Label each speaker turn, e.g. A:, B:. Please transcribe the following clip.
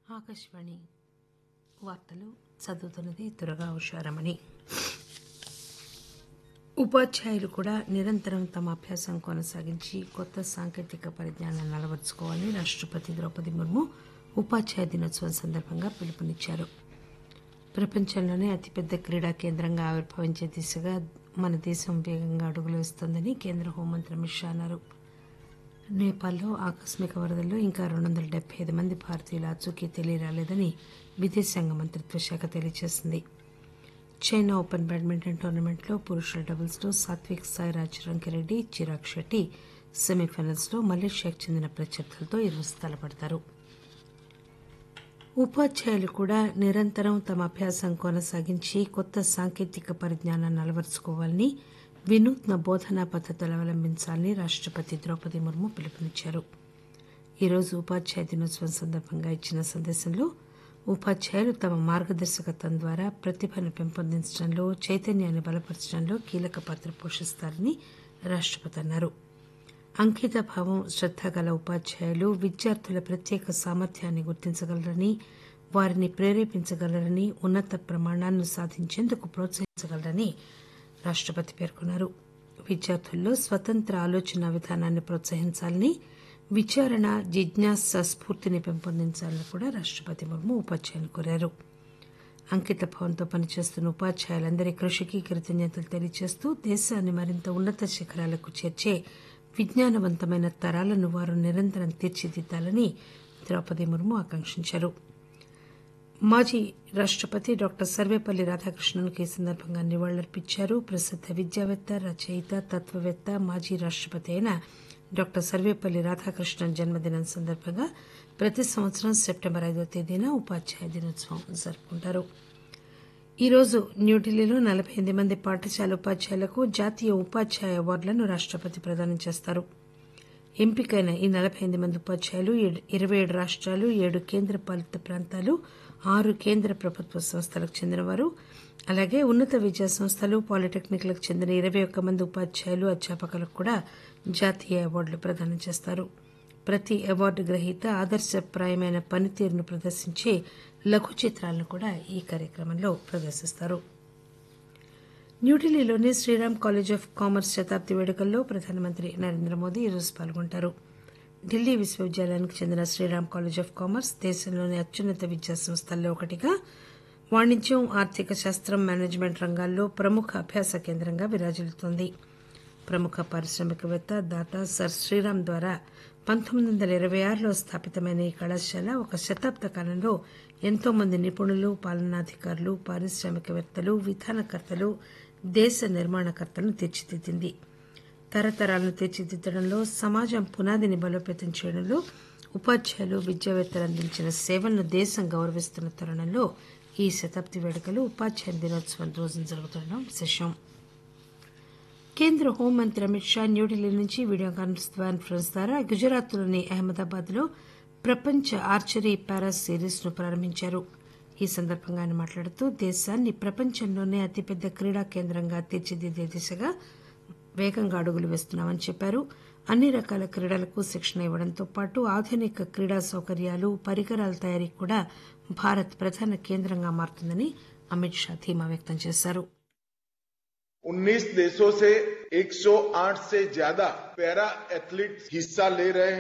A: ఆకాశవాణి వార్తలు చదువుతున్నది దురగా ఉషారమణి ఉపాధ్యాయులు కూడా నిరంతరం తమ అభ్యాసం కొనసాగించి కొత్త సాంకేతిక పరిజ్ఞానాన్ని అలవరుచుకోవాలని రాష్టపతి ద్రౌపది ముర్ము ఉపాధ్యాయ దినోత్సవం సందర్భంగా పిలుపునిచ్చారు ప్రపంచంలోనే అతిపెద్ద క్రీడా కేంద్రంగా ఆవిర్భవించే దిశగా మన దేశం వేగంగా అడుగులు వేస్తోందని కేంద్ర హోంమంత్రి అమిత్ షా అన్నారు నేపాల్లో ఆకస్మిక వరదల్లో ఇంకా రెండు వందల డెబ్బై ఐదు మంది భారతీయుల ఆచూకీ తెలియరాలేదని విదేశాంగ మంత్రిత్వ శాఖ తెలియజేసింది చైనా ఓపెన్ బ్యాడ్మింటన్ టోర్నమెంట్లో పురుషుల డబుల్స్లో సాత్విక్ సాయిరాజ్ రంకిరెడ్డి చిరాగ్ షెట్టి సెమీఫైనల్స్లో మలేషియాకు చెందిన ప్రత్యర్థులతో ఈరోజు తలపడతారు ఉపాధ్యాయులు కూడా నిరంతరం తమ అభ్యాసం కొనసాగించి కొత్త సాంకేతిక పరిజ్ఞానాన్ని అలవరుచుకోవాలని వినూత్న బోధనా పద్దతులు అవలంబించాలని రాష్టపతి ద్రౌపది ముర్ము పిలుపునిచ్చారు ఈరోజు ఉపాధ్యాయ దినోత్సవం సందర్భంగా ఇచ్చిన సందేశంలో ఉపాధ్యాయులు తమ మార్గదర్శకత్వం ద్వారా ప్రతిభను పెంపొందించడంలో చైతన్యాన్ని బలపరచడంలో కీలక పాత్ర పోషిస్తారని రాష్టపతి అన్నారు అంకిత భావం శ్రద్ద గల ఉపాధ్యాయులు విద్యార్థుల ప్రత్యేక సామర్థ్యాన్ని గుర్తించగలరని వారిని ప్రేరేపించగలరని ఉన్నత ప్రమాణాలను సాధించేందుకు ప్రోత్సహించగలరని రాష్టపతి పేర్కొన్నారు విద్యార్థుల్లో స్వతంత్ర ఆలోచన విధానాన్ని ప్రోత్సహించాలని విచారణ జిజ్ఞాస స్ఫూర్తిని పెంపొందించాలని కూడా రాష్టపతి ముర్ము ఉపాధ్యాయులు కోరారు అంకిత భావంతో పనిచేస్తున్న ఉపాధ్యాయులందరి కృషికి కృతజ్ఞతలు తెలియజేస్తూ దేశాన్ని మరింత ఉన్నత శిఖరాలకు చేర్చే విజ్ఞానవంతమైన తరాలను వారు నిరంతరం తీర్చిదిద్దాలని ద్రౌపది ముర్ము ఆకాంక్షించారు మాజీ రాష్టపతి డాక్టర్ సర్వేపల్లి రాధాకృష్ణన్కు ఈ సందర్భంగా నివాళులర్పించారు ప్రసిద్ద విద్యావేత్త రచయిత తత్వవేత్త మాజీ రాష్టపతి అయిన డాక్టర్ సర్వేపల్లి రాధాకృష్ణన్ జన్మదినం సందర్భంగా ప్రతి సంవత్సరం సెప్టెంబర్ ఐదో తేదీన ఉపాధ్యాయ దినోత్సవం జరుపుకుంటారు ఈరోజు న్యూఢిల్లీలో నలబై ఎనిమిది మంది పాఠశాల ఉపాధ్యాయులకు జాతీయ ఉపాధ్యాయ అవార్డులను రాష్టపతి ప్రదానం చేస్తారు ఎంపికైన ఈ నలబై ఎనిమిది మంది ఉపాధ్యాయులు ఇరవై ఏడు రాష్టాలు ఏడు కేంద్ర పాలిత ప్రాంతాలు ఆరు కేంద్ర ప్రభుత్వ సంస్థలకు చెందినవారు అలాగే ఉన్నత విద్యా సంస్థలు పాలిటెక్నిక్లకు చెందిన ఇరవై ఒక్క మంది ఉపాధ్యాయులు అధ్యాపకులకు కూడా జాతీయ అవార్డులు ప్రదానం చేస్తారు ప్రతి అవార్డు గ్రహీత ఆదర్శప్రాయమైన పనితీరును ప్రదర్శించే లఘు చిత్రాలను కూడా ఈ కార్యక్రమంలో ప్రదర్శిస్తారు న్యూఢిల్లీలోని శ్రీరామ్ కాలేజ్ ఆఫ్ కామర్స్ శతాబ్ది వేడుకల్లో ప్రధానమంత్రి నరేంద్ర మోదీ ఈరోజు పాల్గొంటారు ఢిల్లీ విశ్వవిద్యాలయానికి చెందిన శ్రీరామ్ కాలేజ్ ఆఫ్ కామర్స్ దేశంలోని అత్యున్నత విద్యా సంస్థల్లో ఒకటిగా వాణిజ్యం ఆర్థిక శాస్త్రం మేనేజ్మెంట్ రంగాల్లో ప్రముఖ అభ్యాస కేంద్రంగా విరాజిల్లుతోంది ప్రముఖ పారిశ్రామికవేత్త దాత సర్ శ్రీరామ్ ద్వారా పంతొమ్మిది వందల ఇరవై ఆరులో స్థాపితమైన ఈ కళాశాల ఒక శతాబ్ద కాలంలో ఎంతో మంది నిపుణులు పాలనాధికారులు పారిశ్రామికవేత్తలు విధానకర్తలు దేశ నిర్మాణకర్తలను తీర్చిదిద్దింది తరతరాలను తీర్చిదిద్దడంలో సమాజం పునాదిని బలోపేతం చేయడంలో ఉపాధ్యాయులు విద్యావేత్తలు అందించిన సేవలను దేశం గౌరవిస్తున్న తరుణంలో ఈ శతాబ్ది వేడుకలు ఉపాధ్యాయ దినోత్సవం రోజున జరుగుతుండడం విశేషం కేంద్ర హోంమంత్రి అమిత్ షా న్యూఢిల్లీ నుంచి వీడియో కాన్ఫరెన్స్ ద్వారా గుజరాత్లోని అహ్మదాబాద్ లో ప్రపంచ ఆర్చరీ పారా సిరీస్ ను ప్రారంభించారు ఈ సందర్భంగా ఆయన మాట్లాడుతూ దేశాన్ని ప్రపంచంలోనే అతిపెద్ద క్రీడా కేంద్రంగా తీర్చిదిద్దే దిశగా వేగంగా అడుగులు వేస్తున్నామని చెప్పారు అన్ని రకాల క్రీడలకు శిక్షణ ఇవ్వడంతో పాటు ఆధునిక క్రీడా సౌకర్యాలు పరికరాల తయారీకి కూడా భారత్ ప్రధాన కేంద్రంగా మారుతుందని అమిత్ షా ధీమా వ్యక్తం చేశారు
B: 19 देशों से 108 से ज्यादा पैरा एथलीट्स हिस्सा ले रहे हैं